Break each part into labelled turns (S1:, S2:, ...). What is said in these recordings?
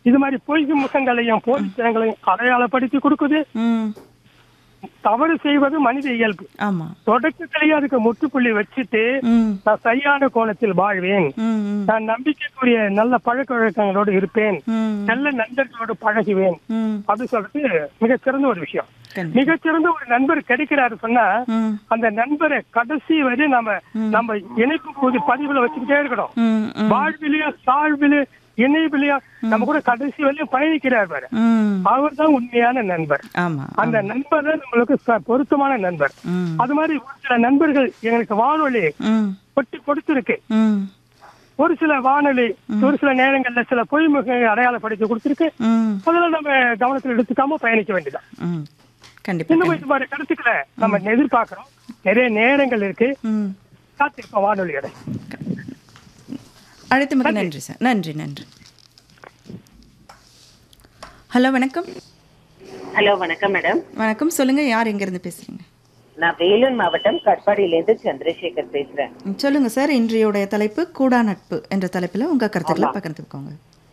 S1: இது மாதிரி பொய் முகங்களையும் போலித்தனங்களையும் அடையாளப்படுத்தி கொடுக்குது
S2: ம்
S1: தவறு செய்வது மனித இயல்பு
S2: ஆமா
S1: தொடக்கத்திலேயே அதுக்கு முற்றுப்புள்ளி வச்சுட்டு
S2: ம்
S1: நான் சரியான கோணத்தில் வாழ்வேன்
S2: ம் ம்
S1: நான் நம்பிக்கைக்குரிய நல்ல பழக்க வழக்கங்களோடு இருப்பேன்
S2: ம்
S1: நல்ல நண்பர்களோடு பழகுவேன்
S2: ம்
S1: அப்படி சொல்றது மிகச்சிறந்த ஒரு விஷயம்
S2: கண்டிப்பா
S1: மிகச்சிறந்த ஒரு நண்பர் கிடைக்கிறாரு சொன்னா
S2: ம்
S1: அந்த நண்பரை கடைசி வரை நம்ம நம்ம இணைப்பு போது பதிவுல வச்சுக்கிட்டே இருக்கணும்
S2: ம் ம்
S1: வாழ்விலையா தாழ்விலே இணைவிலையா நம்ம கூட கடைசி வரையும் பயணிக்கிறார் பாரு
S2: ம்
S1: அவர் தான் உண்மையான நண்பர்
S2: ஆமா
S1: அந்த நண்பர் தான் நம்மளுக்கு ச- பொருத்தமான நண்பர்
S2: ம்
S1: அது மாதிரி ஒரு சில நண்பர்கள் எங்களுக்கு வானொலி
S2: ம்
S1: கொட்டி கொடுத்திருக்கு
S2: ம்
S1: ஒரு சில வானொலி ஒரு சில நேரங்கள்ல சில பொய்முகங்களை அடையாளப்படுத்தி கொடுத்திருக்கு
S2: ம்
S1: அதெல்லாம் நம்ம கவனத்தில் எடுத்துக்காம பயணிக்க வேண்டியதான்
S2: ம் கண்டிப்பா
S1: இன்னும் இது மாதிரி கருத்துக்களை நம்ம எதிர்பார்க்கிறோம் நிறைய நேரங்கள் இருக்கு
S2: ம்
S1: காத்திருப்போம் வானொலியோட
S2: அழைத்தமைக்கு நன்றி சார் நன்றி நன்றி ஹலோ வணக்கம்
S3: ஹலோ வணக்கம் மேடம்
S2: வணக்கம் சொல்லுங்க யார் எங்கேருந்து பேசுறீங்க
S3: நான் வேலூர் மாவட்டம் கட்பாடியிலேருந்து சந்திரசேகர் பேசுறேன்
S2: ம், சொல்லுங்க சார் இன்றையோடைய தலைப்பு கூடா நட்பு என்ற தலைப்பில் உங்க கருத்துக்களை பகிர்ந்துக்கோங்க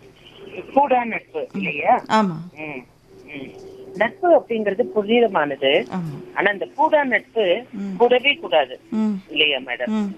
S3: கூடா நட்பு இல்லையா
S2: ஆமா
S3: ம், ம். நட்பு அப்படிங்கிறது புனிதமானது
S2: ஆமா
S3: ஆனா அந்த கூடா நட்பு கூடவே கூடாது
S2: ம்
S3: இல்லையா மேடம்
S2: ம்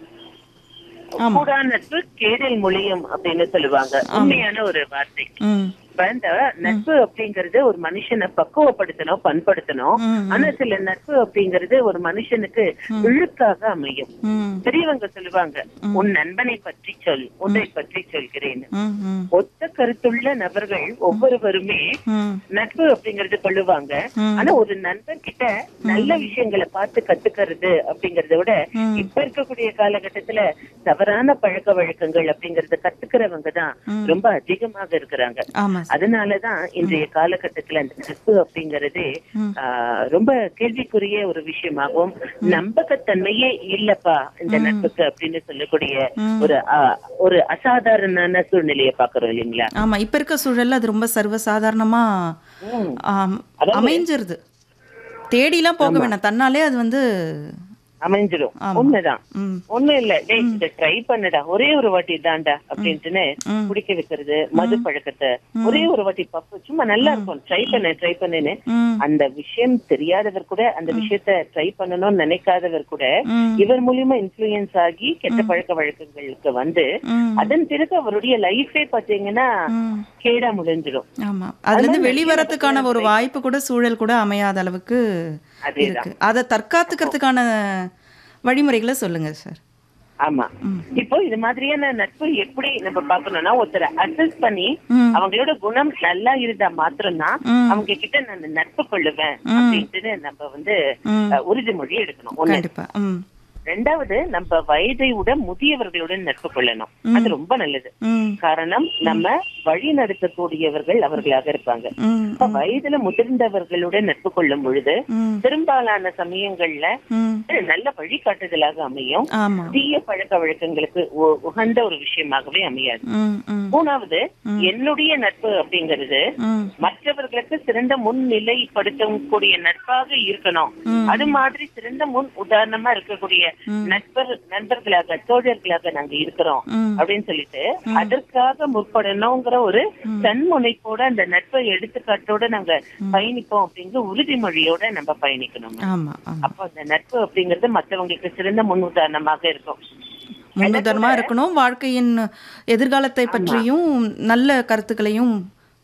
S2: ஆமா
S3: கூடா நட்பு கேடில் மொழியும் அப்படின்னு சொல்லுவாங்க உண்மையான ஒரு வார்த்தை
S2: ம்
S3: இப்ப இந்த நட்பு அப்படிங்கறது ஒரு மனுஷனை பக்குவப்படுத்தணும் பண்படுத்தணும்
S2: ம்,
S3: ஆனா சில நட்பு அப்படிங்கறது ஒரு மனுஷனுக்கு இழுக்காக அமையும்
S2: ம்
S3: பெரியவங்க சொல்லுவாங்க உன் நண்பனை பற்றி சொல் உன்னை பற்றி சொல்கிறேன்
S2: ம் ம்
S3: ஒத்த கருத்துள்ள நபர்கள் ஒவ்வொருவருமே
S2: ம்
S3: நட்பு அப்படிங்கறது கொள்ளுவாங்க ஆனா ஒரு நண்பன் கிட்ட நல்ல விஷயங்களை பார்த்து கத்துக்கிறது அப்படிங்கறத விட இப்ப இருக்கக்கூடிய காலகட்டத்துல தவறான பழக்க வழக்கங்கள் அப்படிங்கறத கத்துக்கிறவங்க தான் ரொம்ப அதிகமாக இருக்கிறாங்க
S2: ஆமா சார்
S3: அதனாலதான் இன்றைய காலகட்டத்துல அந்த நட்பு அப்படிங்கறதே ஆஹ், ரொம்ப கேள்விக்குரிய ஒரு விஷயமாகவும் நம்பகத்தன்மையே இல்லப்பா இந்த நட்புக்கு அப்படின்னு சொல்லக்கூடிய ஒரு ஆஹ், ஒரு அசாதாரணமான சூழ்நிலையை பாக்குறோம் இல்லைங்களா
S2: ஆமா இப்ப இருக்க சூழல்ல அது ரொம்ப சர்வசாதாரணமா
S3: ம்.
S2: ஆம், அமைஞ்சிருது தேடிலாம் போக வேணாம் தன்னாலே அது வந்து
S3: அமைஞ்சிடும் உண்மைதான்
S2: ம்
S3: ஒண்ணும் இல்ல டேய் இத ட்ரை பண்ணுடா ஒரே ஒரு வாட்டி தான்டா அப்படின்ட்டுன்னு குடிக்க வைக்கிறது மது பழக்கத்தை ஒரே ஒரு வாட்டி பப்பு சும்மா நல்லா இருக்கும் ட்ரை பண்ணு ட்ரை பண்ணுன்னு
S2: ம்
S3: அந்த விஷயம் தெரியாதவர் கூட அந்த விஷயத்த ட்ரை பண்ணணும்னு நினைக்காதவர் கூட
S2: ம்.
S3: இவர் மூலியமா இன்ஃபுளுயன்ஸ் ஆகி கெட்ட பழக்க வழக்கங்களுக்கு வந்து
S2: ம்
S3: அதன் பிறகு அவருடைய லைஃபே பாத்தீங்கன்னா
S2: ம்
S3: கேடா முடிஞ்சிடும்
S2: ஆமா அதுல இருந்து வெளிவரத்துக்கான ஒரு வாய்ப்பு கூட சூழல் கூட அமையாத அளவுக்கு
S3: அதேதான்
S2: இருக்கு அதை தற்காத்துக்கிறதுக்கான வழிமுறைகளை சொல்லுங்க சார்
S3: ஆமா இப்போ இது மாதிரியான நட்பு எப்படி நம்ம பாக்கணும்னா ஒருத்தரை அசஸ் பண்ணி
S2: ம்.
S3: அவங்களோட குணம் நல்லா இருந்தா மாத்திரம்தான்
S2: ம்.
S3: அவங்க கிட்ட நான் நட்பு கொள்ளுவேன் அப்படின்ட்டு நம்ம வந்து
S2: ம்.
S3: அஹ், உறுதிமொழி எடுக்கணும் ஒண்ணு
S2: கண்டிப்பா ம்
S3: ரெண்டாவது நம்ம வயதை விட முதியவர்களுடன் நட்பு கொள்ளணும் அது ரொம்ப நல்லது
S2: ம்
S3: காரணம் நம்ம வழி நடத்தக்கூடியவர்கள் அவர்களாக இருப்பாங்க
S2: ம்
S3: இப்ப வயதுல முதிர்ந்தவர்களுடன் நட்பு கொள்ளும் பொழுது
S2: ம்
S3: பெரும்பாலான சமயங்கள்ல
S2: ம்
S3: நல்ல வழிகாட்டுதலாக அமையும்
S2: ஆமா
S3: தீய பழக்க வழக்கங்களுக்கு உ- உகந்த ஒரு விஷயமாகவே அமையாது
S2: ம் ம்
S3: மூணாவது என்னுடைய நட்பு அப்படிங்கிறது
S2: ம்
S3: மற்றவர்களுக்கு சிறந்த முன்னிலைப்படுத்தக்கூடிய நட்பாக இருக்கணும் அது மாதிரி சிறந்த முன் உதாரணமா இருக்கக்கூடிய நட்பர் நண்பர்களாக தோழர்களாக நாங்க இருக்கிறோம்
S2: ம்.
S3: அப்படின்னு சொல்லிட்டு அதற்காக முற்படணுங்கிற ஒரு தன்முனைப்போட அந்த நட்பை எடுத்துக்காட்டோட நாங்க பயணிப்போம் அப்படிங்கிற உறுதிமொழியோட நம்ம பயணிக்கணும்
S2: ஆமா ஆமா
S3: அப்போ அந்த நட்பு அப்படிங்கிறது மற்றவங்களுக்கு சிறந்த முன் உதாரணமாக இருக்கும்
S2: முன்னுதாரணமா இருக்கணும் வாழ்க்கையின் எதிர்காலத்தை பற்றியும் நல்ல கருத்துக்களையும்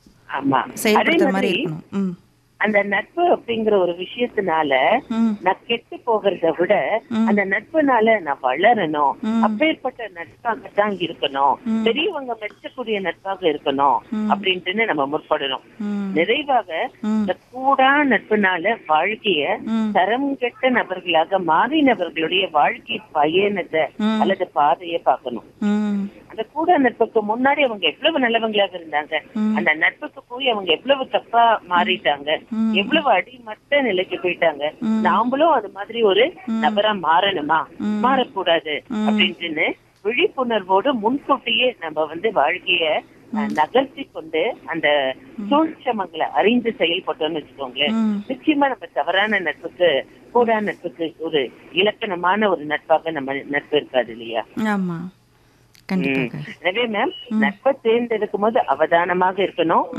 S3: ஆமா அதே
S2: செயல்படுத்துற மாதிரி
S3: மாதிரி
S2: இருக்கணும் ம்
S3: அந்த நட்பு அப்படிங்கிற ஒரு விஷயத்தினால
S2: ம்
S3: நான் கெட்டு போகிறத விட அந்த நட்புனால நான் வளரணும் அப்பேற்பட்ட நட்பாகத்தான் இருக்கணும் பெரியவங்க மெச்சக்கூடிய நட்பாக இருக்கணும் அப்படின்ட்டு நம்ம முற்படணும்
S2: ம்
S3: நிறைவாக இந்த கூடா நட்புனால வாழ்க்கைய
S2: ம்.
S3: தரம் கெட்ட நபர்களாக மாறினவர்களுடைய வாழ்க்கை பயணத்தை அல்லது பாதையை பார்க்கணும்
S2: ம்
S3: அந்த கூட நட்புக்கு முன்னாடி அவங்க எவ்வளவு நல்லவங்களாக இருந்தாங்க அந்த நட்புக்கு போய் அவங்க எவ்வளவு தப்பா மாறிட்டாங்க எவ்வளவு அடிமட்ட நிலைக்கு போயிட்டாங்க நாமளும் அது மாதிரி ஒரு நபரா மாறணுமா மாறக்கூடாது அப்படின்ட்டுன்னு விழிப்புணர்வோடு முன்கூட்டியே நம்ம வந்து வாழ்க்கைய அஹ், நகர்த்தி கொண்டு அந்த சூழ்ச்சமங்களை அறிந்து செயல்பட்டோம்னு வச்சுக்கோங்களேன்
S2: ம்.
S3: நிச்சயமா நம்ம தவறான நட்புக்கு கூடா நட்புக்கு ஒரு இலக்கணமான ஒரு நட்பாக நம்ம நட்பு இருக்காது இல்லையா
S2: ஆமா கண்டிப்பாக
S3: எனவே மேம் நட்பை தேர்ந்தெடுக்கும் போது அவதானமாக இருக்கணும்